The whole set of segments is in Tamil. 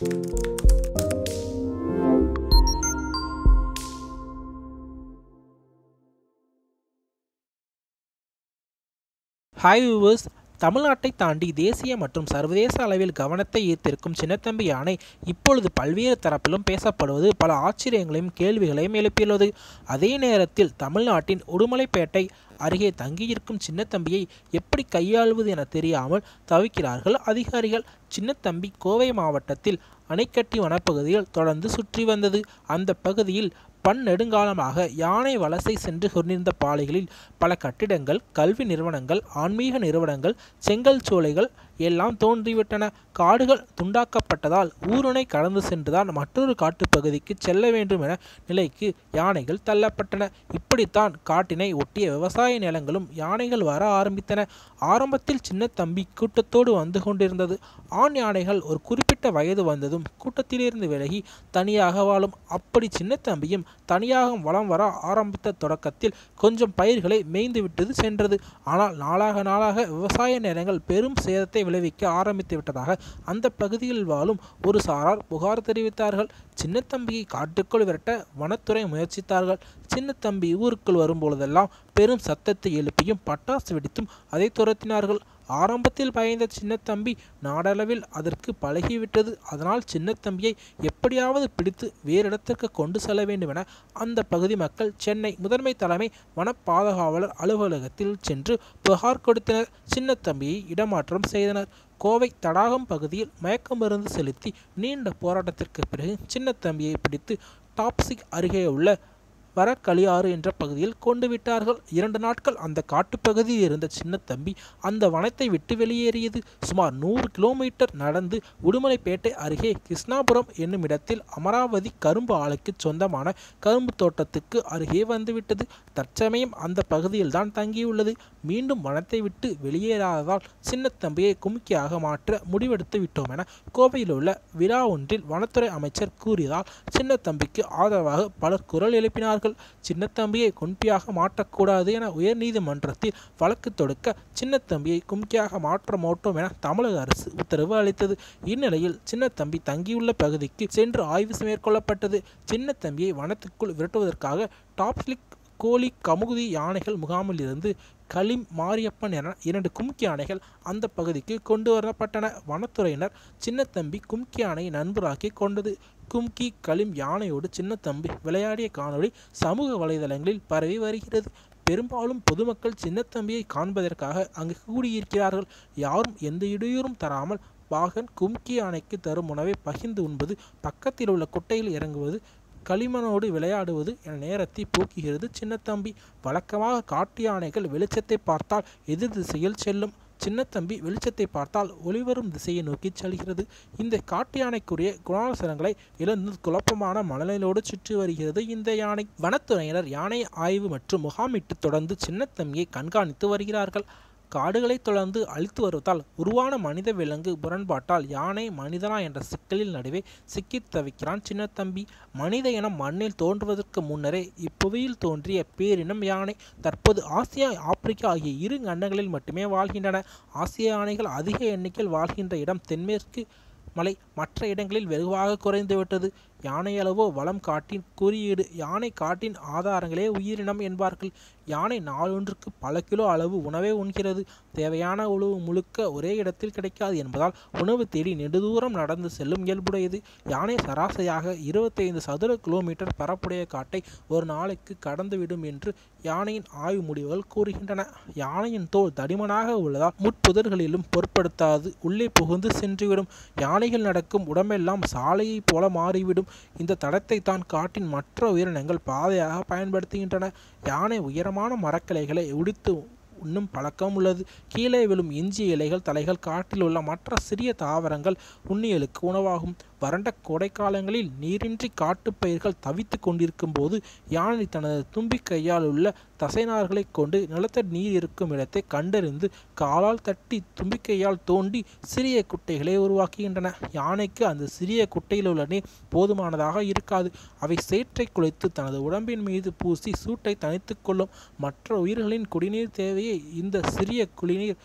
ஹாய் வியூவர்ஸ் தமிழ்நாட்டை தாண்டி தேசிய மற்றும் சர்வதேச அளவில் கவனத்தை ஈர்த்திருக்கும் சின்னத்தம்பி யானை இப்பொழுது பல்வேறு தரப்பிலும் பேசப்படுவது பல ஆச்சரியங்களையும் கேள்விகளையும் எழுப்பியுள்ளது அதே நேரத்தில் தமிழ்நாட்டின் உடுமலைப்பேட்டை அருகே தங்கியிருக்கும் சின்னத்தம்பியை எப்படி கையாளுவது என தெரியாமல் தவிக்கிறார்கள் அதிகாரிகள் சின்னத்தம்பி கோவை மாவட்டத்தில் அணைக்கட்டி வனப்பகுதியில் தொடர்ந்து சுற்றி வந்தது அந்த பகுதியில் பன்னெடுங்காலமாக யானை வலசை சென்று கொண்டிருந்த பாலைகளில் பல கட்டிடங்கள் கல்வி நிறுவனங்கள் ஆன்மீக நிறுவனங்கள் செங்கல் சோலைகள் எல்லாம் தோன்றிவிட்டன காடுகள் துண்டாக்கப்பட்டதால் ஊருனை கடந்து சென்றுதான் மற்றொரு காட்டுப்பகுதிக்கு செல்ல வேண்டும் என நிலைக்கு யானைகள் தள்ளப்பட்டன இப்படித்தான் காட்டினை ஒட்டிய விவசாய நிலங்களும் யானைகள் வர ஆரம்பித்தன ஆரம்பத்தில் சின்ன தம்பி கூட்டத்தோடு வந்து கொண்டிருந்தது ஆண் யானைகள் ஒரு குறிப்பிட்ட வயது வந்ததும் கூட்டத்திலிருந்து விலகி தனியாக வாழும் அப்படி சின்ன தம்பியும் தனியாக வலம் வர ஆரம்பித்த தொடக்கத்தில் கொஞ்சம் பயிர்களை மேய்ந்து விட்டது சென்றது ஆனால் நாளாக நாளாக விவசாய நிலங்கள் பெரும் சேதத்தை விளைவிக்க ஆரம்பித்து விட்டதாக அந்த பகுதியில் வாழும் ஒரு சாரார் புகார் தெரிவித்தார்கள் சின்னத்தம்பியை காட்டுக்குள் விரட்ட வனத்துறை முயற்சித்தார்கள் சின்னத்தம்பி ஊருக்குள் வரும்பொழுதெல்லாம் பெரும் சத்தத்தை எழுப்பியும் பட்டாசு வெடித்தும் அதை துரத்தினார்கள் ஆரம்பத்தில் பயந்த சின்னத்தம்பி நாடளவில் அதற்கு பழகிவிட்டது அதனால் சின்னத்தம்பியை எப்படியாவது பிடித்து வேறு இடத்திற்கு கொண்டு செல்ல வேண்டும் என அந்த பகுதி மக்கள் சென்னை முதன்மை தலைமை வன பாதுகாவலர் அலுவலகத்தில் சென்று புகார் கொடுத்தனர் சின்னத்தம்பியை இடமாற்றம் செய்தனர் கோவை தடாகம் பகுதியில் மயக்க மருந்து செலுத்தி நீண்ட போராட்டத்திற்கு பிறகு சின்னத்தம்பியை பிடித்து டாப்சிக் அருகே உள்ள வரக்களியாறு என்ற பகுதியில் கொண்டு விட்டார்கள் இரண்டு நாட்கள் அந்த காட்டுப்பகுதியில் இருந்த சின்னத்தம்பி அந்த வனத்தை விட்டு வெளியேறியது சுமார் நூறு கிலோமீட்டர் நடந்து உடுமலைப்பேட்டை அருகே கிருஷ்ணாபுரம் என்னும் இடத்தில் அமராவதி கரும்பு ஆலைக்கு சொந்தமான கரும்பு தோட்டத்துக்கு அருகே வந்துவிட்டது தற்சமயம் அந்த பகுதியில் தான் தங்கியுள்ளது மீண்டும் வனத்தை விட்டு வெளியேறாததால் சின்னத்தம்பியை கும்கியாக மாற்ற முடிவெடுத்து விட்டோம் என கோவையில் உள்ள விழா ஒன்றில் வனத்துறை அமைச்சர் கூறியதால் சின்னத்தம்பிக்கு ஆதரவாக பலர் குரல் எழுப்பினார்கள் சின்னத்தம்பியை கும்கியாக மாற்றக்கூடாது என உயர்நீதிமன்றத்தில் வழக்கு தொடுக்க சின்னத்தம்பியை கும்கியாக மாற்ற மாட்டோம் என தமிழக அரசு உத்தரவு அளித்தது இந்நிலையில் சின்னத்தம்பி தங்கியுள்ள பகுதிக்கு சென்று ஆய்வு மேற்கொள்ளப்பட்டது சின்னத்தம்பியை வனத்துக்குள் விரட்டுவதற்காக டாப்ஸ்லிக் கோழி கமுகுதி யானைகள் முகாமில் இருந்து களிம் மாரியப்பன் என இரண்டு கும்கி யானைகள் அந்த பகுதிக்கு கொண்டு வரப்பட்டன வனத்துறையினர் சின்னத்தம்பி கும்கி யானையை நண்பராக்கி கொண்டது கும்கி களிம் யானையோடு சின்னத்தம்பி விளையாடிய காணொளி சமூக வலைதளங்களில் பரவி வருகிறது பெரும்பாலும் பொதுமக்கள் சின்னத்தம்பியை காண்பதற்காக அங்கு கூடியிருக்கிறார்கள் யாரும் எந்த இடையூறும் தராமல் பாகன் கும்கி யானைக்கு தரும் உணவை பகிர்ந்து உண்பது பக்கத்தில் உள்ள குட்டையில் இறங்குவது களிமணோடு விளையாடுவது என நேரத்தை போக்குகிறது சின்னத்தம்பி வழக்கமாக காட்டு யானைகள் வெளிச்சத்தை பார்த்தால் எதிர் திசையில் செல்லும் சின்னத்தம்பி வெளிச்சத்தை பார்த்தால் ஒளிவரும் திசையை நோக்கி செல்கிறது இந்த காட்டு யானைக்குரிய குணாசனங்களை இழந்து குழப்பமான மனநிலையோடு சுற்றி வருகிறது இந்த யானை வனத்துறையினர் யானை ஆய்வு மற்றும் முகாமிட்டு தொடர்ந்து சின்னத்தம்பியை கண்காணித்து வருகிறார்கள் காடுகளை தொடர்ந்து அழித்து வருவதால் உருவான மனித விலங்கு முரண்பாட்டால் யானை மனிதனா என்ற சிக்கலில் நடுவே சிக்கித் தவிக்கிறான் சின்னத்தம்பி மனித இனம் மண்ணில் தோன்றுவதற்கு முன்னரே இப்புவியில் தோன்றிய பேரினம் யானை தற்போது ஆசியா ஆப்பிரிக்கா ஆகிய இரு கண்டங்களில் மட்டுமே வாழ்கின்றன ஆசிய யானைகள் அதிக எண்ணிக்கையில் வாழ்கின்ற இடம் தென்மேற்கு மலை மற்ற இடங்களில் வெகுவாக குறைந்துவிட்டது யானை அளவோ வளம் காட்டின் குறியீடு யானை காட்டின் ஆதாரங்களே உயிரினம் என்பார்கள் யானை நாளொன்றுக்கு பல கிலோ அளவு உணவை உண்கிறது தேவையான உணவு முழுக்க ஒரே இடத்தில் கிடைக்காது என்பதால் உணவு தேடி நெடுதூரம் நடந்து செல்லும் இயல்புடையது யானை சராசரியாக இருபத்தைந்து சதுர கிலோமீட்டர் பரப்புடைய காட்டை ஒரு நாளைக்கு கடந்துவிடும் என்று யானையின் ஆய்வு முடிவுகள் கூறுகின்றன யானையின் தோல் தடிமனாக உள்ளதால் முட்புதர்களிலும் பொருட்படுத்தாது உள்ளே புகுந்து சென்றுவிடும் யானைகள் நடக்கும் உடம்பெல்லாம் சாலையைப் போல மாறிவிடும் இந்த தடத்தை தான் காட்டின் மற்ற உயிரினங்கள் பாதையாக பயன்படுத்துகின்றன யானை உயரமான மரக்கிளைகளை உடித்து உண்ணும் பழக்கம் உள்ளது கீழே விழும் இஞ்சி இலைகள் தலைகள் காட்டில் உள்ள மற்ற சிறிய தாவரங்கள் உண்ணியலுக்கு உணவாகும் வறண்ட கோடைக்காலங்களில் நீரின்றி காட்டுப்பயிர்கள் தவித்து கொண்டிருக்கும் போது யானை தனது தும்பி கையால் உள்ள தசைநார்களை கொண்டு நிலத்தடி நீர் இருக்கும் இடத்தை கண்டறிந்து காலால் தட்டி தும்பிக்கையால் தோண்டி சிறிய குட்டைகளை உருவாக்குகின்றன யானைக்கு அந்த சிறிய குட்டையில் உள்ள நீர் போதுமானதாக இருக்காது அவை சேற்றை குலைத்து தனது உடம்பின் மீது பூசி சூட்டை தணித்துக் கொள்ளும் மற்ற உயிர்களின் குடிநீர் தேவையை இந்த சிறிய குடிநீர்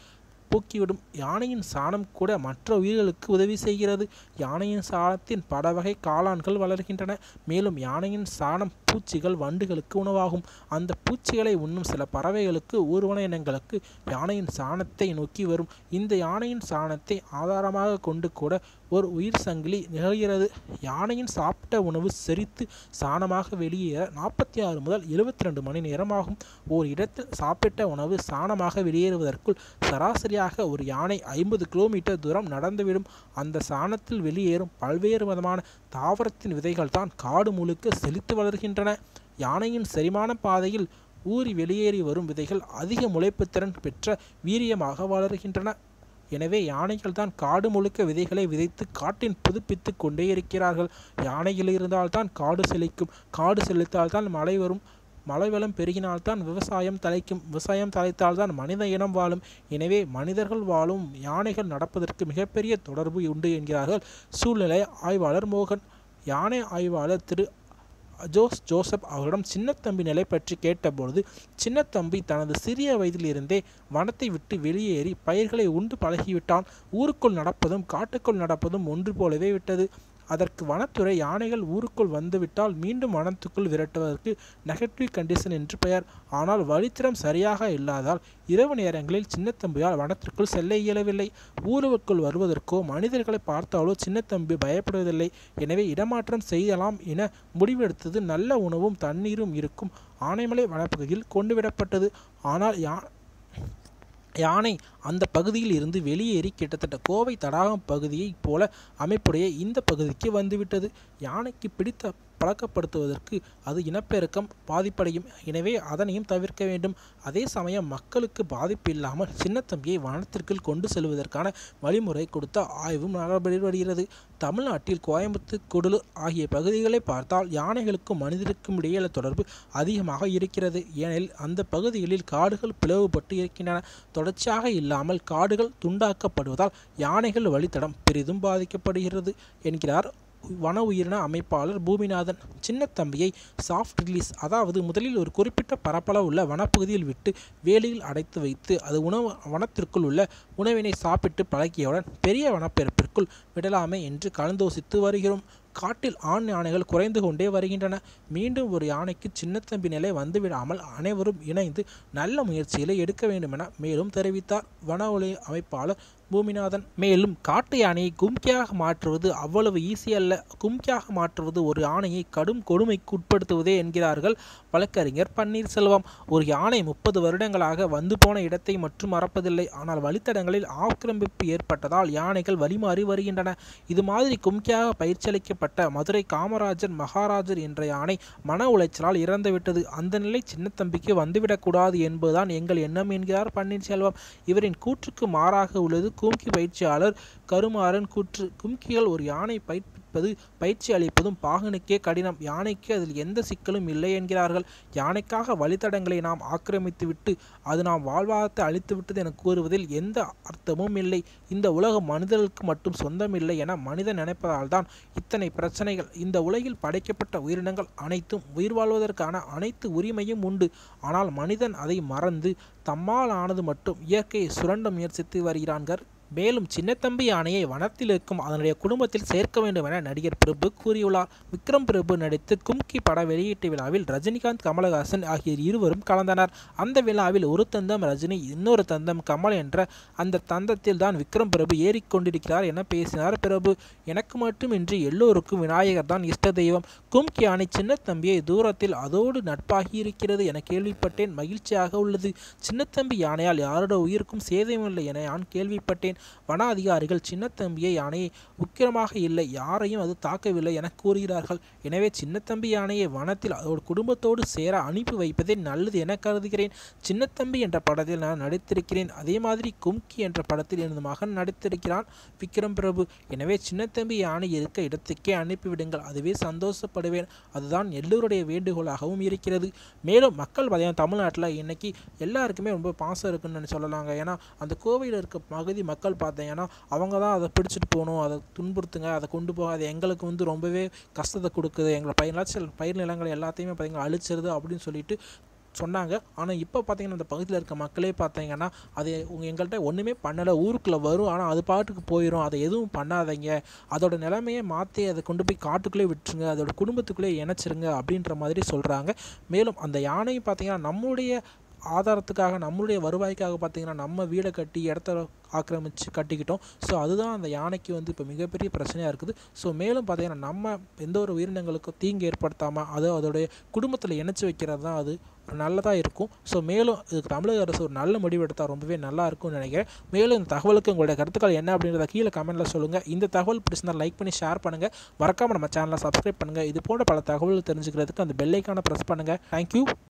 போக்கிவிடும் யானையின் சாணம் கூட மற்ற உயிர்களுக்கு உதவி செய்கிறது யானையின் சாணத்தின் பல வகை காளான்கள் வளர்கின்றன மேலும் யானையின் சாணம் பூச்சிகள் வண்டுகளுக்கு உணவாகும் அந்த பூச்சிகளை உண்ணும் சில பறவைகளுக்கு ஊர்வன இனங்களுக்கு யானையின் சாணத்தை நோக்கி வரும் இந்த யானையின் சாணத்தை ஆதாரமாக கொண்டு கூட ஒரு உயிர் சங்கிலி நிகழ்கிறது யானையின் சாப்பிட்ட உணவு செரித்து சாணமாக வெளியேற நாற்பத்தி ஆறு முதல் எழுபத்தி ரெண்டு மணி நேரம் ஆகும் ஓர் இடத்தில் சாப்பிட்ட உணவு சாணமாக வெளியேறுவதற்குள் சராசரியாக ஒரு யானை ஐம்பது கிலோமீட்டர் தூரம் நடந்துவிடும் அந்த சாணத்தில் வெளியேறும் பல்வேறு விதமான தாவரத்தின் விதைகள் தான் காடு முழுக்க செழித்து வளர்கின்றன யானையின் செரிமான பாதையில் ஊறி வெளியேறி வரும் விதைகள் அதிக முளைப்புத்திறன் பெற்ற வீரியமாக வளர்கின்றன எனவே யானைகள் தான் காடு முழுக்க விதைகளை விதைத்து காட்டின் புதுப்பித்து கொண்டே இருக்கிறார்கள் யானைகள் இருந்தால்தான் காடு செழிக்கும் காடு செழித்தால்தான் மழை வரும் மழை வளம் பெருகினால்தான் விவசாயம் தலைக்கும் விவசாயம் தலைத்தால்தான் மனித இனம் வாழும் எனவே மனிதர்கள் வாழும் யானைகள் நடப்பதற்கு மிகப்பெரிய தொடர்பு உண்டு என்கிறார்கள் சூழ்நிலை ஆய்வாளர் மோகன் யானை ஆய்வாளர் திரு ஜோஸ் ஜோசப் அவரிடம் சின்னத்தம்பி நிலை பற்றி கேட்டபொழுது சின்னத்தம்பி தனது சிறிய வயதிலிருந்தே வனத்தை விட்டு வெளியேறி பயிர்களை உண்டு பழகிவிட்டான் ஊருக்குள் நடப்பதும் காட்டுக்குள் நடப்பதும் ஒன்று போலவே விட்டது அதற்கு வனத்துறை யானைகள் ஊருக்குள் வந்துவிட்டால் மீண்டும் வனத்துக்குள் விரட்டுவதற்கு நெகட்டிவ் கண்டிஷன் என்று பெயர் ஆனால் வழித்திறம் சரியாக இல்லாதால் இரவு நேரங்களில் சின்னத்தம்பியால் வனத்திற்குள் செல்ல இயலவில்லை ஊருக்குள் வருவதற்கோ மனிதர்களை பார்த்தாலோ சின்னத்தம்பி பயப்படுவதில்லை எனவே இடமாற்றம் செய்யலாம் என முடிவெடுத்தது நல்ல உணவும் தண்ணீரும் இருக்கும் ஆனைமலை வனப்பகுதியில் கொண்டுவிடப்பட்டது ஆனால் யா யானை அந்த பகுதியில் இருந்து வெளியேறி கிட்டத்தட்ட கோவை தடாகம் பகுதியைப் போல அமைப்புடைய இந்த பகுதிக்கு வந்துவிட்டது யானைக்கு பிடித்த பழக்கப்படுத்துவதற்கு அது இனப்பெருக்கம் பாதிப்படையும் எனவே அதனையும் தவிர்க்க வேண்டும் அதே சமயம் மக்களுக்கு பாதிப்பு இல்லாமல் சின்னத்தம்பியை வனத்திற்குள் கொண்டு செல்வதற்கான வழிமுறை கொடுத்த ஆய்வும் நடைபெற்று வருகிறது தமிழ்நாட்டில் கோயம்புத்தூர் கூடலூர் ஆகிய பகுதிகளை பார்த்தால் யானைகளுக்கும் மனிதருக்கும் இடையில தொடர்பு அதிகமாக இருக்கிறது ஏனெனில் அந்த பகுதிகளில் காடுகள் பிளவுபட்டு இருக்கின்றன தொடர்ச்சியாக இல்லாமல் காடுகள் துண்டாக்கப்படுவதால் யானைகள் வழித்தடம் பெரிதும் பாதிக்கப்படுகிறது என்கிறார் வன உயிரின அமைப்பாளர் பூமிநாதன் சின்னத்தம்பியை சாஃப்ட் ரிலீஸ் அதாவது முதலில் ஒரு குறிப்பிட்ட பரப்பளவுள்ள வனப்பகுதியில் விட்டு வேலியில் அடைத்து வைத்து அது உணவு வனத்திற்குள் உள்ள உணவினை சாப்பிட்டு பழகியவுடன் பெரிய வனப்பரப்பிற்குள் விடலாமே என்று கலந்தோசித்து வருகிறோம் காட்டில் ஆண் யானைகள் குறைந்து கொண்டே வருகின்றன மீண்டும் ஒரு யானைக்கு சின்னத்தம்பி நிலை வந்துவிடாமல் அனைவரும் இணைந்து நல்ல முயற்சிகளை எடுக்க வேண்டுமென மேலும் தெரிவித்தார் வன ஒளி அமைப்பாளர் பூமிநாதன் மேலும் காட்டு யானையை கும்கியாக மாற்றுவது அவ்வளவு ஈஸி அல்ல கும்கியாக மாற்றுவது ஒரு யானையை கடும் கொடுமைக்கு உட்படுத்துவதே என்கிறார்கள் வழக்கறிஞர் பன்னீர்செல்வம் ஒரு யானை முப்பது வருடங்களாக வந்து போன இடத்தை மட்டும் மறப்பதில்லை ஆனால் வழித்தடங்களில் ஆக்கிரமிப்பு ஏற்பட்டதால் யானைகள் வழிமாறி வருகின்றன இது மாதிரி கும்கியாக பயிற்சியளிக்கப்பட்ட மதுரை காமராஜர் மகாராஜர் என்ற யானை மன உளைச்சலால் இறந்துவிட்டது அந்த நிலை சின்னத்தம்பிக்கு வந்துவிடக்கூடாது என்பதுதான் எங்கள் எண்ணம் என்கிறார் பன்னீர்செல்வம் இவரின் கூற்றுக்கு மாறாக உள்ளது கும்கி பயிற்சியாளர் கருமாறன் கூற்று கும்கிகள் ஒரு யானை பயிற்சிப்பது பயிற்சி அளிப்பதும் பாகனுக்கே கடினம் யானைக்கு அதில் எந்த சிக்கலும் இல்லை என்கிறார்கள் யானைக்காக வழித்தடங்களை நாம் ஆக்கிரமித்துவிட்டு அது நாம் வாழ்வாதாரத்தை அழித்துவிட்டது என கூறுவதில் எந்த அர்த்தமும் இல்லை இந்த உலகம் மனிதர்களுக்கு மட்டும் சொந்தமில்லை என மனிதன் நினைப்பதால் தான் இத்தனை பிரச்சனைகள் இந்த உலகில் படைக்கப்பட்ட உயிரினங்கள் அனைத்தும் உயிர் வாழ்வதற்கான அனைத்து உரிமையும் உண்டு ஆனால் மனிதன் அதை மறந்து தம்மால் ஆனது மட்டும் இயற்கையை சுரண்ட முயற்சித்து வருகிறான்கள் மேலும் சின்னத்தம்பி யானையை வனத்தில் இருக்கும் அதனுடைய குடும்பத்தில் சேர்க்க வேண்டும் என நடிகர் பிரபு கூறியுள்ளார் விக்ரம் பிரபு நடித்து கும்கி பட வெளியீட்டு விழாவில் ரஜினிகாந்த் கமலஹாசன் ஆகிய இருவரும் கலந்தனர் அந்த விழாவில் ஒரு தந்தம் ரஜினி இன்னொரு தந்தம் கமல் என்ற அந்த தந்தத்தில் தான் விக்ரம் பிரபு ஏறிக்கொண்டிருக்கிறார் என பேசினார் பிரபு எனக்கு மட்டுமின்றி எல்லோருக்கும் விநாயகர் தான் இஷ்ட தெய்வம் கும்கி யானை சின்னத்தம்பியை தூரத்தில் அதோடு நட்பாகி இருக்கிறது என கேள்விப்பட்டேன் மகிழ்ச்சியாக உள்ளது சின்னத்தம்பி யானையால் யாரோட உயிருக்கும் சேதமில்லை என நான் கேள்விப்பட்டேன் வன அதிகாரிகள் சின்னத்தம்பியை யானையை உக்கிரமாக இல்லை யாரையும் அது தாக்கவில்லை என கூறுகிறார்கள் எனவே சின்னத்தம்பி யானையை வனத்தில் அதோடு குடும்பத்தோடு சேர அனுப்பி வைப்பதே நல்லது என கருதுகிறேன் சின்னத்தம்பி என்ற படத்தில் நான் நடித்திருக்கிறேன் அதே மாதிரி கும்கி என்ற படத்தில் எனது மகன் நடித்திருக்கிறான் விக்ரம் பிரபு எனவே சின்னத்தம்பி யானை இருக்க இடத்துக்கே அனுப்பிவிடுங்கள் அதுவே சந்தோஷப்படுவேன் அதுதான் எல்லோருடைய வேண்டுகோளாகவும் இருக்கிறது மேலும் மக்கள் பார்த்தீங்கன்னா தமிழ்நாட்டில் இன்னைக்கு எல்லாருக்குமே ரொம்ப பாசம் இருக்குன்னு சொல்லலாங்க ஏன்னா அந்த கோவையில் இருக்க பகுதி மக்கள் பார்த்தீங்கன்னா அவங்க தான் அதை பிடிச்சிட்டு போகணும் அதை துன்புறுத்துங்க அதை கொண்டு போக அது எங்களுக்கு வந்து ரொம்பவே கஷ்டத்தை கொடுக்குது எங்களை பயிர் நிலச்சல் பயிர் நிலங்கள் எல்லாத்தையுமே பார்த்தீங்கன்னா அழிச்சிருது அப்படின்னு சொல்லிட்டு சொன்னாங்க ஆனால் இப்போ பார்த்தீங்கன்னா இந்த பகுதியில் இருக்க மக்களே பார்த்தீங்கன்னா அது உங்க எங்கள்கிட்ட ஒன்றுமே பண்ணலை ஊருக்குள்ளே வரும் ஆனால் அது பாட்டுக்கு போயிடும் அதை எதுவும் பண்ணாதீங்க அதோட நிலைமையை மாற்றி அதை கொண்டு போய் காட்டுக்குள்ளே விட்டுருங்க அதோட குடும்பத்துக்குள்ளே இணைச்சிருங்க அப்படின்ற மாதிரி சொல்கிறாங்க மேலும் அந்த யானையும் பார்த்தீங்கன்னா நம்முடைய ஆதாரத்துக்காக நம்மளுடைய வருவாய்க்காக பார்த்தீங்கன்னா நம்ம வீடை கட்டி இடத்த ஆக்கிரமித்து கட்டிக்கிட்டோம் ஸோ அதுதான் அந்த யானைக்கு வந்து இப்போ மிகப்பெரிய பிரச்சனையாக இருக்குது ஸோ மேலும் பார்த்தீங்கன்னா நம்ம எந்த ஒரு உயிரினங்களுக்கும் தீங்கு ஏற்படுத்தாமல் அதை அதோடைய குடும்பத்தில் இணைச்சி வைக்கிறது தான் அது ஒரு நல்லதாக இருக்கும் ஸோ மேலும் இதுக்கு தமிழக அரசு ஒரு நல்ல முடிவு எடுத்தால் ரொம்பவே நல்லா இருக்கும்னு நினைக்கிறேன் மேலும் இந்த தகவலுக்கு உங்களுடைய கருத்துக்கள் என்ன அப்படின்றத கீழே கமெண்ட்டில் சொல்லுங்கள் இந்த தகவல் பிடிச்சிருந்தால் லைக் பண்ணி ஷேர் பண்ணுங்கள் மறக்காமல் நம்ம சேனலை சப்ஸ்கிரைப் பண்ணுங்கள் இது போன்ற பல தகவல்கள் தெரிஞ்சுக்கிறதுக்கு அந்த பெல்லைக்கான ப்ரெஸ் பண்ணுங்கள் தேங்க்யூ